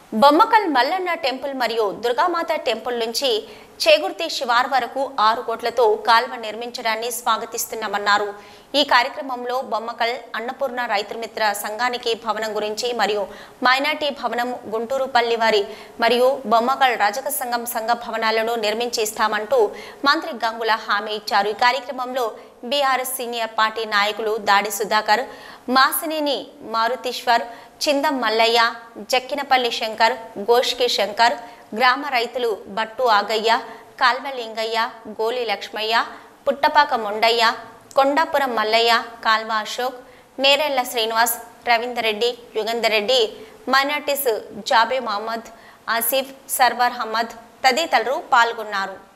Bommakal Mallanna temple మరియు Durgamata temple నుంచి చేగుర్తి శివార్ వరకు ఆరు కోట్లతో కాల్వ నిర్మించడాన్ని స్వాగతిస్తున్నామన్నారు ఈ కార్యక్రమంలో బొమ్మకల్ అన్నపూర్ణ రైతు మిత్ర సంఘానికి భవనం గురించి మరియు మైనార్టీ భవనం గుంటూరు పల్లి వారి మరియు బొమ్మకల్ రజక సంఘం సంఘ భవనాలను నిర్మించి ఇస్తామంటూ మంత్రి గంగుల హామీ ఇచ్చారు ఈ కార్యక్రమంలో బీఆర్ఎస్ సీనియర్ పార్టీ నాయకులు దాడి సుధాకర్ మాసినేని మారుతీశ్వర్ చిందం మల్లయ్య జక్కినపల్లి శంకర్ గోష్కి శంకర్ గ్రామ రైతులు బట్టు ఆగయ్య కాల్వలింగయ్య గోలి లక్ష్మయ్య పుట్టపాక మొండయ్య కొండాపురం మల్లయ్య కాల్వ అశోక్ నేరెళ్ల శ్రీనివాస్ రవీందర్ రెడ్డి యుగంధర్ రెడ్డి మైనార్టీస్ జాబే మహమ్మద్ ఆసిఫ్ సర్వర్ అహ్మద్ తదితరులు పాల్గొన్నారు